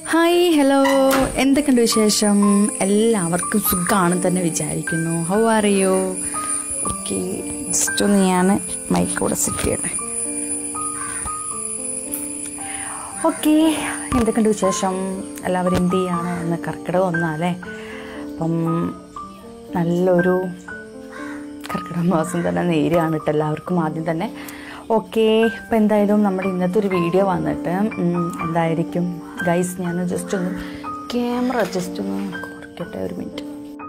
hi hello എന്തൊക്കെയുണ്ട് വിശേഷം എല്ലാവർക്കും സുഖമാണെന്ന് തന്നെ വിചാരിക്കുന്നു how are you okay just ഒന്ന് ഞാൻ മൈക്കോടെ സെറ്റ് ചെയ്യട്ടെ ഓക്കെ എന്തൊക്കെയുണ്ട് വിശേഷം എല്ലാവരും എന്ത് ചെയ്യാണ് ഇന്ന് കർക്കിടകം ഒന്നാലേ അപ്പം നല്ലൊരു കർക്കിടക മാസം തന്നെ നേരെയാണ് കേട്ടോ എല്ലാവർക്കും ആദ്യം തന്നെ ഓക്കെ അപ്പോൾ എന്തായാലും നമ്മുടെ ഇന്നത്തെ ഒരു വീഡിയോ വന്നിട്ട് ഉം, എന്തായിരിക്കും ഗൈസ് ഞാൻ ജസ്റ്റ് ഒന്ന് ക്യാമറ ജസ്റ്റ് ഒന്ന് കുറയ്ക്കട്ടെ ഒരു മിനിറ്റ്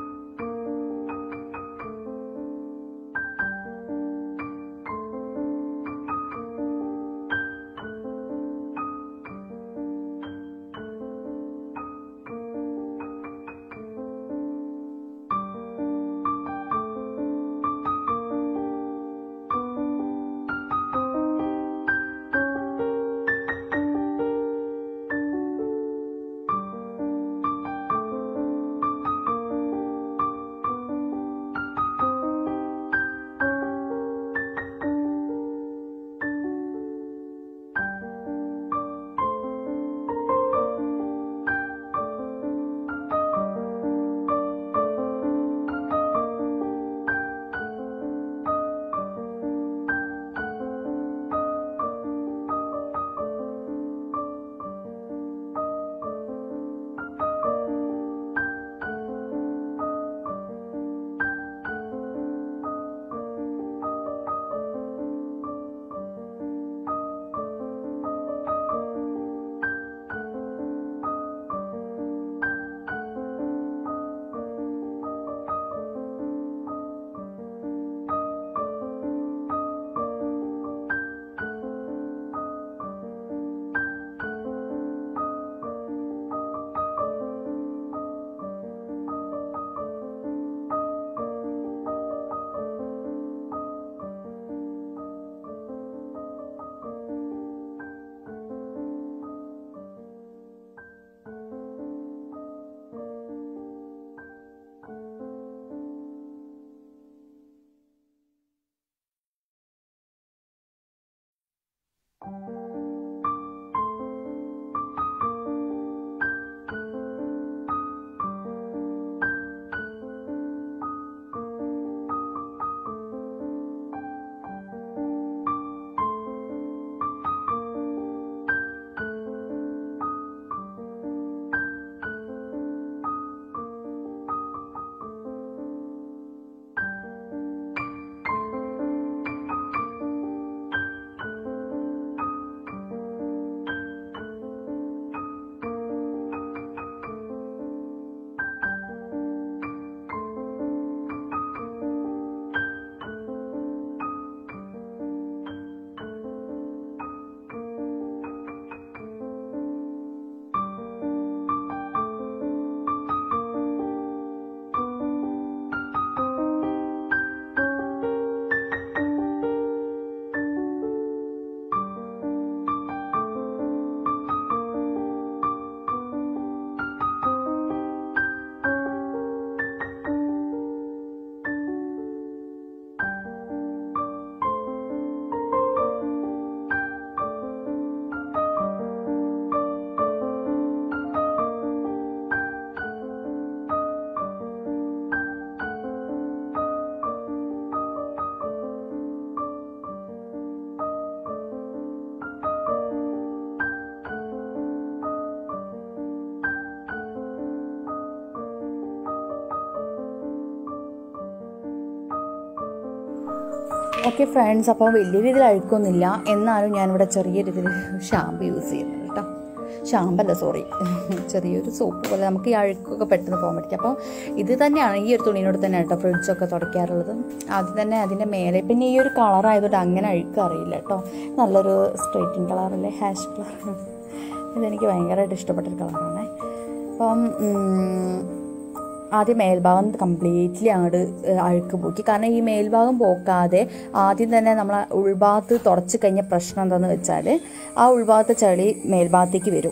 ഓക്കെ ഫ്രണ്ട്സ് അപ്പോൾ വലിയ രീതിയിൽ അഴുക്കൊന്നുമില്ല എന്നാലും ഞാനിവിടെ ചെറിയ രീതിയിൽ ഷാമ്പു യൂസ് ചെയ്യുന്നുണ്ട് കേട്ടോ ഷാമ്പല്ല സോറി ചെറിയൊരു സോപ്പ് പോലെ നമുക്ക് ഈ അഴുക്കൊക്കെ പെട്ടെന്ന് പോകാൻ പറ്റും അപ്പോൾ ഇത് തന്നെയാണ് ഈ ഒരു തുണിയോട് തന്നെ കേട്ടോ ഫ്രിഡ്ജൊക്കെ തുടയ്ക്കാറുള്ളത് അത് തന്നെ അതിൻ്റെ മേലെ പിന്നെ ഈ ഒരു കളർ ആയതുകൊണ്ട് അങ്ങനെ അഴുക്ക് അറിയില്ല കേട്ടോ നല്ലൊരു സ്ട്രൈറ്റിംഗ് കളറല്ലേ ഹാഷ് കളർ ഇതെനിക്ക് ഭയങ്കരമായിട്ട് ഇഷ്ടപ്പെട്ടൊരു കളറാണ് അപ്പം ഉം, ആദ്യം മേൽഭാഗം കംപ്ലീറ്റ്ലി അങ്ങോട്ട് അഴുക്ക് പോക്കി കാരണം ഈ മേൽഭാഗം പോക്കാതെ ആദ്യം തന്നെ നമ്മൾ ഉൾഭാഗത്ത് തുടച്ച് കഴിഞ്ഞ പ്രശ്നം എന്താണെന്ന് വെച്ചാൽ ആ ഉൾഭാഗത്തെ ചളി മേൽഭാഗത്തേക്ക് വരും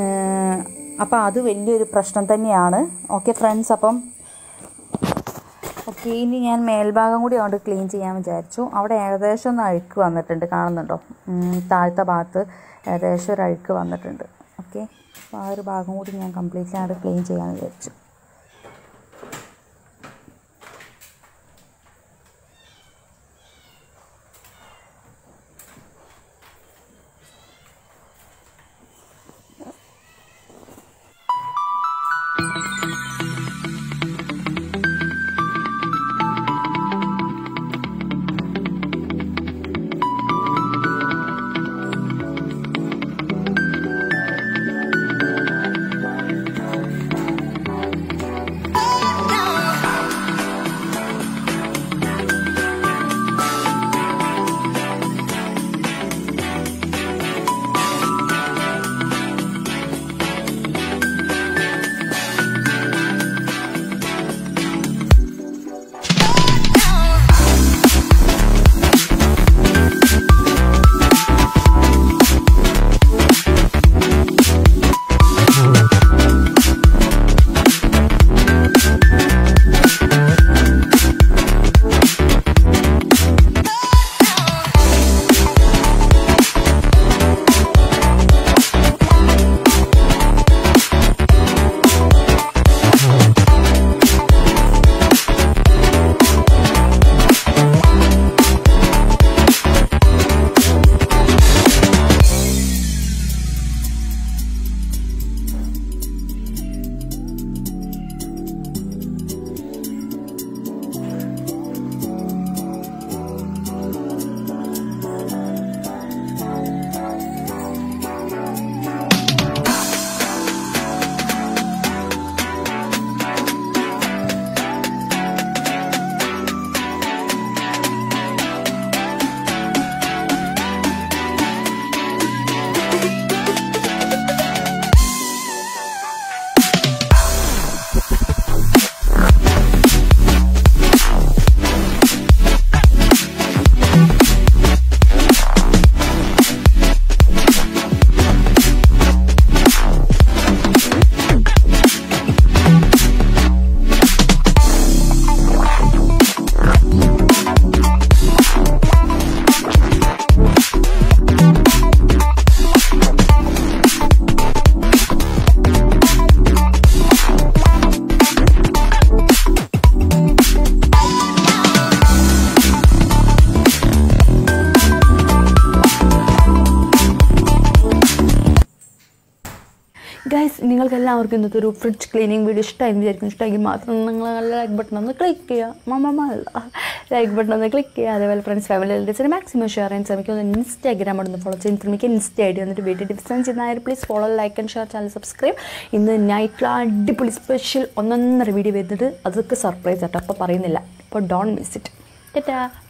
അപ്പോൾ അത് വലിയൊരു പ്രശ്നം തന്നെയാണ് ഓക്കെ ഫ്രണ്ട്സ് അപ്പം ഓക്കെ ഇനി ഞാൻ മേൽഭാഗം കൂടി അങ്ങോട്ട് ക്ലീൻ ചെയ്യാൻ വിചാരിച്ചു അവിടെ ഏകദേശം ഒന്ന് അഴുക്ക് വന്നിട്ടുണ്ട് കാണുന്നുണ്ടോ ഉം, താഴത്തെ ഭാഗത്ത് ഏകദേശം ഒരു അഴുക്ക് വന്നിട്ടുണ്ട് ഓക്കെ അപ്പോൾ ആ ഒരു ഭാഗം കൂടി ഞാൻ കംപ്ലീറ്റ്ലി ആയിട്ട് ക്ലീൻ ചെയ്യാമെന്ന് വിചാരിച്ചു ഗൈസ് നിങ്ങൾക്ക് എല്ലാവർക്കും ഇന്നത്തെ ഒരു ഫ്രിഡ്ജ് ക്ലീനിങ് വീഡിയോ ഇഷ്ടമായി വിചാരിക്കുന്നു ഇഷ്ടമെങ്കിൽ മാത്രം നിങ്ങൾ നല്ല ലൈക്ക് ബട്ടൺ ഒന്ന് ക്ലിക്ക് ചെയ്യുക മമ്മ ലൈക്ക് ബട്ടൺ ഒന്ന് ക്ലിക്ക് ചെയ്യുക അതേപോലെ ഫ്രണ്ട്സ് ഫാമിലി റിലേറ്റീവ്സിന് മാക്സിമം ഷെയർ ചെയ്യാൻ ശ്രമിക്കുക ഒന്ന് ഇൻസ്റ്റാഗ്രാം ഒന്ന് ഫോളോ ചെയ്യാൻ ശ്രമിക്കുക ഇൻസ്റ്റ ഐ ഡി വന്നിട്ട് വീഡിയോ ഡിഫറൻസ് ചെയ്യുന്നതായാലും please follow like and share channel subscribe ഇന്ന് നൈറ്റിൽ അടിപൊളി സ്പെഷ്യൽ ഒന്നൊന്നര വീഡിയോ വരുന്നത് അതൊക്കെ സർപ്രൈസ് ആട്ടോ അപ്പോൾ പറയുന്നില്ല അപ്പോൾ ഡോണ്ട് മിസ് ഇറ്റ് ടാറ്റാ